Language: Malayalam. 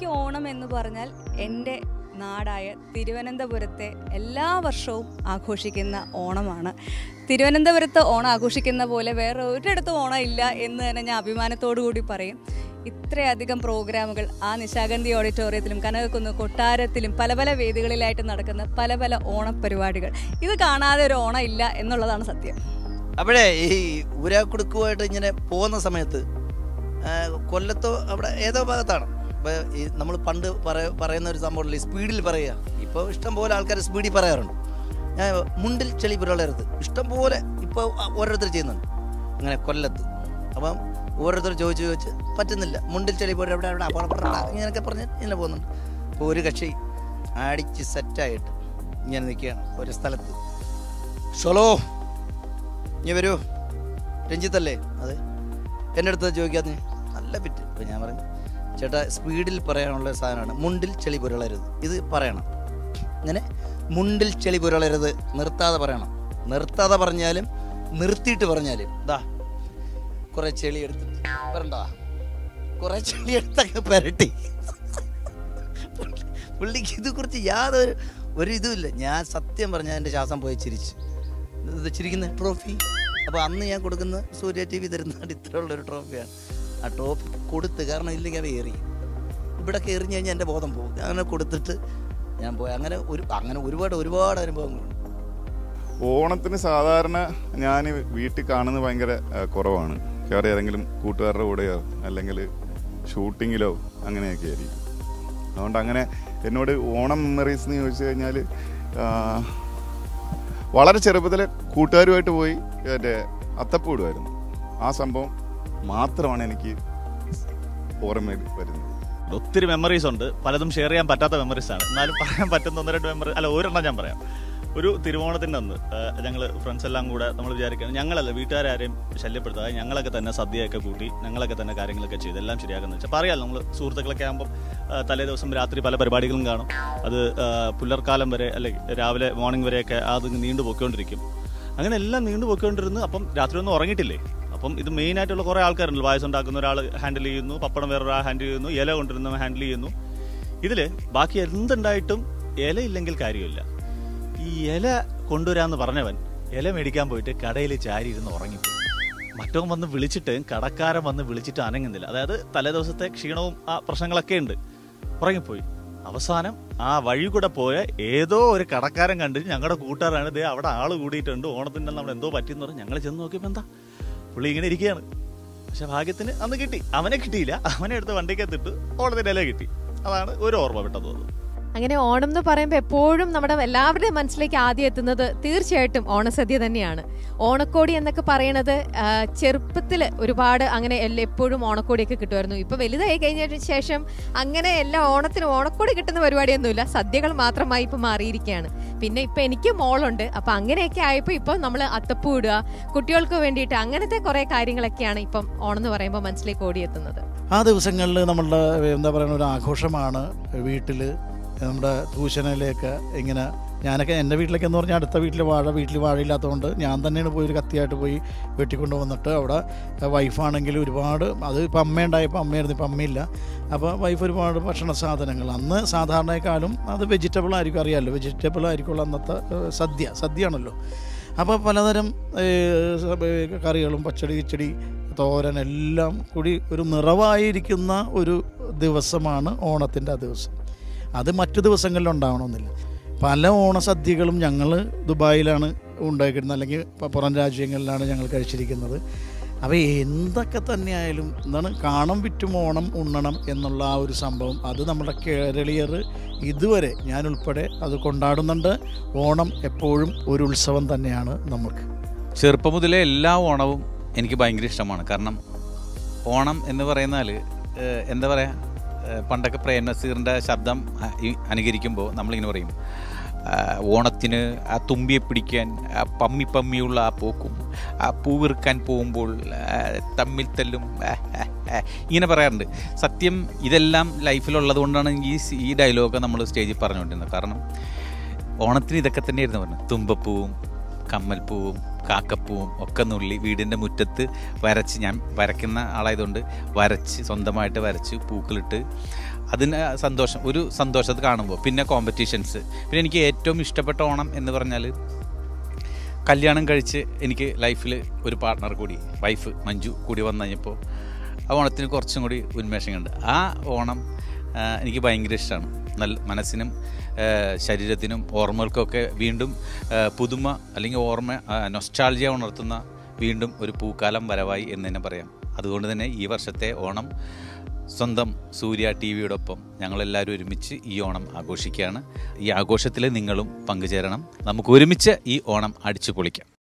ഓണം എന്ന് പറഞ്ഞാൽ എൻ്റെ നാടായ തിരുവനന്തപുരത്തെ എല്ലാ വർഷവും ആഘോഷിക്കുന്ന ഓണമാണ് തിരുവനന്തപുരത്ത് ഓണം ആഘോഷിക്കുന്ന പോലെ വേറെ ഒരിടത്തും ഓണം ഇല്ല എന്ന് തന്നെ ഞാൻ അഭിമാനത്തോടു കൂടി പറയും ഇത്രയധികം പ്രോഗ്രാമുകൾ ആ നിശാഗന്ധി ഓഡിറ്റോറിയത്തിലും കനകക്കുന്ന് കൊട്ടാരത്തിലും പല പല വേദികളിലായിട്ട് നടക്കുന്ന പല പല ഓണപ്പരിപാടികൾ ഇത് കാണാതെ ഒരു ഓണം ഇല്ല എന്നുള്ളതാണ് സത്യം അപ്പോഴേ ഈ ഊരാക്കുടുക്കുമായിട്ട് ഇങ്ങനെ പോകുന്ന സമയത്ത് ആ, കൊല്ലത്തോ അവിടെ ഏതോ ഭാഗത്താണ് അപ്പോൾ ഈ നമ്മൾ പണ്ട് പറ പറയുന്ന ഒരു സംഭവമില്ല സ്പീഡിൽ പറയുക ഇപ്പോൾ ഇഷ്ടം പോലെ ആൾക്കാർ സ്പീഡിൽ പറയാറുണ്ട് ഞാൻ മുണ്ടിൽ ചെളി പുരളരുത് ഇഷ്ടം പോലെ ഇപ്പോൾ ഓരോരുത്തർ ചെയ്യുന്നുണ്ട് അങ്ങനെ കൊല്ലത്ത് അപ്പം ഓരോരുത്തർ ചോദിച്ച് ചോദിച്ച് പറ്റുന്നില്ല മുണ്ടിൽ ചെളി പുര എവിടെ എവിടെ അപ്പോൾ ഇങ്ങനെയൊക്കെ പറഞ്ഞ് ഇങ്ങനെ പോകുന്നുണ്ട് അപ്പോൾ ഒരു കക്ഷി അടിച്ച് സെറ്റായിട്ട് ഇങ്ങനെ നിൽക്കുകയാണ് ഒരു സ്ഥലത്ത് ഷൊലോ നീ വരൂ രഞ്ജിത്തല്ലേ അതെ എൻ്റെ അടുത്ത് ചോദിക്കാത്ത നല്ല പിറ്റ് അപ്പോൾ ഞാൻ പറഞ്ഞു ചേട്ടാ സ്പീഡിൽ പറയാനുള്ള സാധനമാണ് മുണ്ടിൽ ചെളി പുരളരുത് ഇത് പറയണം ഇങ്ങനെ മുണ്ടിൽ ചെളി പുരളരുത് നിർത്താതെ പറയണം നിർത്താതെ പറഞ്ഞാലും നിർത്തിയിട്ട് പറഞ്ഞാലും ദാ കുറേ ചെളി എടുത്തിട്ട് വരണ്ടാ കുറേ ചെളി എടുത്തൊക്കെ പുരട്ടി പുള്ളിക്ക് ഇതേക്കുറിച്ച് യാതൊരു ഒരു ഇതുമില്ല ഞാൻ സത്യം പറഞ്ഞാൽ എൻ്റെ ശ്വാസം പോയി ചിരിച്ചു ഇത് ചിരിക്കുന്ന ട്രോഫി അപ്പോൾ അന്ന് ഞാൻ കൊടുക്കുന്ന സൂര്യ ടി വി തരുന്ന ഇത്രയുള്ളൊരു ട്രോഫിയാണ് ആ ട്രോഫി കൊടുത്ത് കാരണം ഇല്ലെങ്കിൽ അവ എറി ഇവിടെ എറിഞ്ഞ് കഴിഞ്ഞാൽ എൻ്റെ ബോധം പോകും അങ്ങനെ കൊടുത്തിട്ട് ഞാൻ പോയി അങ്ങനെ ഒരു അങ്ങനെ ഒരുപാട് ഒരുപാട് അനുഭവങ്ങളുണ്ട് ഓണത്തിന് സാധാരണ ഞാൻ വീട്ടിൽ കാണുന്നത് ഭയങ്കര ആ, കുറവാണ് വേറെ ഏതെങ്കിലും കൂട്ടുകാരുടെ കൂടെയോ അല്ലെങ്കിൽ ഷൂട്ടിങ്ങിലോ അങ്ങനെയൊക്കെ ആയിരിക്കും അതുകൊണ്ട് അങ്ങനെ എന്നോട് ഓണം മെമ്മറീസ് എന്ന് ചോദിച്ചു കഴിഞ്ഞാൽ വളരെ ചെറുപ്പത്തിൽ കൂട്ടുകാരുമായിട്ട് പോയി മറ്റേ അത്തപ്പൂ ഇടുമായിരുന്നു ആ സംഭവം മാത്രമാണ് എനിക്ക് ഓർമ്മയിൽ വരുന്നത് ഒത്തിരി മെമ്മറീസ് ഉണ്ട് പലതും ഷെയർ ചെയ്യാൻ പറ്റാത്ത മെമ്മറീസ് ആണ് എന്നാലും പറയാൻ പറ്റുന്ന ഒന്ന് രണ്ട് മെമ്മറി അല്ല ഒരെണ്ണം ഞാൻ പറയാം ഒരു തിരുവോണത്തിൻ്റെ അന്ന് ഞങ്ങൾ ഫ്രണ്ട്സ് എല്ലാം കൂടെ നമ്മൾ വിചാരിക്കണം ഞങ്ങളല്ല വീട്ടുകാരും ശല്യപ്പെടുത്താതെ ഞങ്ങളൊക്കെ തന്നെ സദ്യയൊക്കെ കൂട്ടി ഞങ്ങളൊക്കെ തന്നെ കാര്യങ്ങളൊക്കെ ചെയ്ത് എല്ലാം ശരിയാക്കുന്ന വെച്ചാൽ പറയാമല്ലോ നമ്മൾ സുഹൃത്തുക്കളൊക്കെ ആകുമ്പോൾ തലേ ദിവസം രാത്രി പല പരിപാടികളും കാണും അത് ആ, പുലർക്കാലം വരെ അല്ലെങ്കിൽ രാവിലെ മോർണിംഗ് വരെയൊക്കെ അത് നീണ്ടു പോയിക്കൊണ്ടിരിക്കും അങ്ങനെ എല്ലാം നീണ്ടു പോയിക്കൊണ്ടിരുന്നു അപ്പം രാത്രി ഒന്നും ഉറങ്ങിയിട്ടില്ലേ അപ്പം ഇത് മെയിൻ ആയിട്ടുള്ള കുറേ ആൾക്കാരുണ്ട് പായസം ഉണ്ടാക്കുന്ന ഒരാൾ ഹാൻഡിൽ ചെയ്യുന്നു പപ്പടം വേറൊരാൾ ഹാൻഡിൽ ചെയ്യുന്നു ഇല കൊണ്ടിരുന്നവൻ ഹാൻഡിൽ ചെയ്യുന്നു ഇതിൽ ബാക്കി എന്തുണ്ടായിട്ടും ഇല ഇല്ലെങ്കിൽ കാര്യമില്ല ഈ ഇല കൊണ്ടുവരാന്ന് പറഞ്ഞവൻ ഇല മേടിക്കാൻ പോയിട്ട് കടയിൽ ചാരി ഇരുന്ന് ഉറങ്ങിപ്പോയി മറ്റവൻ വന്ന് വിളിച്ചിട്ട് കടക്കാരൻ വന്ന് വിളിച്ചിട്ട് അനങ്ങുന്നില്ല അതായത് തലേദിവസത്തെ ക്ഷീണവും ആ പ്രശ്നങ്ങളൊക്കെ ഉണ്ട് ഉറങ്ങിപ്പോയി അവസാനം ആ വഴി കൂടെ പോയ ഏതോ ഒരു കടക്കാരൻ കണ്ട് ഞങ്ങളുടെ കൂട്ടുകാരാണ് ദേ അവിടെ ആള് കൂടിയിട്ടുണ്ട് ഓണത്തിൻ്റെ നമ്മൾ എന്തോ പറ്റിയെന്ന് പറഞ്ഞ് ഞങ്ങൾ ചെന്ന് നോക്കിയപ്പോൾ എന്താ പുള്ളി ഇങ്ങനെ ഇരിക്കുകയാണ് പക്ഷെ ഭാഗ്യത്തിന് അന്ന് കിട്ടി അവനെ കിട്ടിയില്ല അവനെ എടുത്ത് വണ്ടിക്കകത്തിട്ട് ഓണത്തിൻ്റെ ഇല കിട്ടി അതാണ് ഒരു ഓർമ്മ വിട്ടത് തോന്നുന്നു അങ്ങനെ ഓണം എന്ന് പറയുമ്പോൾ എപ്പോഴും നമ്മുടെ എല്ലാവരുടെയും മനസ്സിലേക്ക് ആദ്യം എത്തുന്നത് തീർച്ചയായിട്ടും ഓണസദ്യ തന്നെയാണ് ഓണക്കോടി എന്നൊക്കെ പറയണത് ചെറുപ്പത്തിൽ ഒരുപാട് അങ്ങനെ എല്ലാ- എപ്പോഴും ഓണക്കോടിയൊക്കെ കിട്ടുമായിരുന്നു ഇപ്പൊ വലുതായി കഴിഞ്ഞതിന് ശേഷം അങ്ങനെ എല്ലാ ഓണത്തിനും ഓണക്കോടി കിട്ടുന്ന പരിപാടിയൊന്നുമില്ല സദ്യകൾ മാത്രമായി ഇപ്പൊ മാറിയിരിക്കുകയാണ് പിന്നെ ഇപ്പൊ എനിക്ക് മോളുണ്ട് അപ്പൊ അങ്ങനെയൊക്കെ ആയപ്പോൾ ഇപ്പൊ നമ്മൾ അത്തപ്പൂ ഇടുക കുട്ടികൾക്ക് വേണ്ടിയിട്ട് അങ്ങനത്തെ കുറെ കാര്യങ്ങളൊക്കെയാണ് ഇപ്പം ഓണം എന്ന് പറയുമ്പോൾ മനസ്സിലേക്ക് ഓടിയെത്തുന്നത് ആ ദിവസങ്ങളിൽ നമ്മളുടെ എന്താ പറയുക ഒരു ആഘോഷമാണ് വീട്ടിൽ നമ്മുടെ ട്യൂഷനിലേക്ക് ഇങ്ങനെ ഞാനൊക്കെ എൻ്റെ വീട്ടിലേക്ക് എന്ന് പറഞ്ഞാൽ അടുത്ത വീട്ടിൽ വാഴ വീട്ടിൽ വാഴയില്ലാത്തതുകൊണ്ട് ഞാൻ തന്നെയാണ് പോയി ഒരു കത്തിയായിട്ട് പോയി വെട്ടിക്കൊണ്ട് വന്നിട്ട് അവിടെ വൈഫാണെങ്കിൽ ഒരുപാട് അത് ഇപ്പം അമ്മയുണ്ടായപ്പോൾ അമ്മയായിരുന്നു ഇപ്പം അമ്മയില്ല അപ്പോൾ വൈഫ് ഒരുപാട് ഭക്ഷണ സാധനങ്ങൾ അന്ന് സാധാരണക്കാളും അത് വെജിറ്റബിൾ ആയിരിക്കും അറിയാമല്ലോ വെജിറ്റബിൾ ആയിരിക്കുമല്ലോ അന്നത്തെ ഏഹ്, സദ്യ സദ്യയാണല്ലോ അപ്പോൾ പലതരം ഏഹ്, സ- ഏഹ്, കറികളും പച്ചടി കിച്ചടി തോരൻ എല്ലാം കൂടി ഒരു നിറവായിരിക്കുന്ന ഒരു ദിവസമാണ് ഓണത്തിൻ്റെ ആ ദിവസം അത് മറ്റു ദിവസങ്ങളിൽ ഉണ്ടാവണമെന്നില്ല പല ഓണസദ്യകളും ഞങ്ങൾ ദുബായിലാണ് ഉണ്ടാക്കിയിരുന്നത് അല്ലെങ്കിൽ പ- പുറം രാജ്യങ്ങളിലാണ് ഞങ്ങൾ കഴിച്ചിരിക്കുന്നത് അപ്പോൾ എന്തൊക്കെ തന്നെയായാലും എന്താണ് കാണം വിറ്റും ഓണം ഉണ്ണണം എന്നുള്ള ആ ഒരു സംഭവം അത് നമ്മുടെ കേരളീയർ ഇതുവരെ ഞാൻ ഉൾപ്പെടെ അത് കൊണ്ടാടുന്നുണ്ട് ഓണം എപ്പോഴും ഒരു ഉത്സവം തന്നെയാണ് നമുക്ക് ചെറുപ്പം മുതലേ എല്ലാ ഓണവും എനിക്ക് ഭയങ്കര ഇഷ്ടമാണ് കാരണം ഓണം എന്ന് പറയുന്നാൽ എന്താ പറയുക പണ്ടൊക്കെ പ്രേം നസീറിൻ്റെ ശബ്ദം അ- ഈ അനുകരിക്കുമ്പോൾ നമ്മളിങ്ങനെ പറയും ആ, ഓണത്തിന് ആ തുമ്പിയെ പിടിക്കാൻ ആ പമ്മി പമ്മിയുള്ള ആ പോക്കും ആ പൂവിറുക്കാൻ പോകുമ്പോൾ ആ, തമ്മിൽ തല്ലും ആ, ആ, ആ, ഇങ്ങനെ പറയാറുണ്ട് സത്യം ഇതെല്ലാം ലൈഫിലുള്ളത് കൊണ്ടാണ് ഈ സ്- ഈ ഡയലോഗ് നമ്മൾ സ്റ്റേജിൽ പറഞ്ഞുകൊണ്ടിരുന്നത് കാരണം ഓണത്തിന് ഇതൊക്കെ തന്നെയായിരുന്നു പറഞ്ഞത് തുമ്പപ്പൂവും കമ്മൽപ്പൂവും കാക്കപ്പൂവും ഒക്കെ നുള്ളി വീടിൻ്റെ മുറ്റത്ത് വരച്ച് ഞാൻ വരയ്ക്കുന്ന ആളായതുകൊണ്ട് വരച്ച് സ്വന്തമായിട്ട് വരച്ച് പൂക്കളിട്ട് അതിന് സന്തോഷം ഒരു സന്തോഷത്ത് കാണുമ്പോൾ പിന്നെ കോമ്പറ്റീഷൻസ് പിന്നെ എനിക്ക് ഏറ്റവും ഇഷ്ടപ്പെട്ട ഓണം എന്ന് പറഞ്ഞാൽ കല്യാണം കഴിച്ച് എനിക്ക് ലൈഫിൽ ഒരു പാർട്ട്ണർ കൂടി വൈഫ് മഞ്ജു കൂടി വന്നു കഴിഞ്ഞപ്പോൾ ആ ഓണത്തിന് കുറച്ചും കൂടി ഉന്മേഷം കണ്ട് ആ ഓണം ആ, എനിക്ക് ഭയങ്കര ഇഷ്ടമാണ് നല്ല മനസ്സിനും ആ, ശരീരത്തിനും ഓർമ്മകൾക്കൊക്കെ വീണ്ടും ആ, പുതുമ അല്ലെങ്കിൽ ഓർമ്മ നൊസ്റ്റാൾജിയ ഉണർത്തുന്ന വീണ്ടും ഒരു പൂക്കാലം വരവായി എന്ന് തന്നെ പറയാം അതുകൊണ്ട് തന്നെ ഈ വർഷത്തെ ഓണം സ്വന്തം സൂര്യ ടി വിയോടൊപ്പം ഞങ്ങളെല്ലാവരും ഒരുമിച്ച് ഈ ഓണം ആഘോഷിക്കുകയാണ് ഈ ആഘോഷത്തിൽ നിങ്ങളും പങ്കുചേരണം നമുക്ക് ഒരുമിച്ച് ഈ ഓണം അടിച്ചു പൊളിക്കാം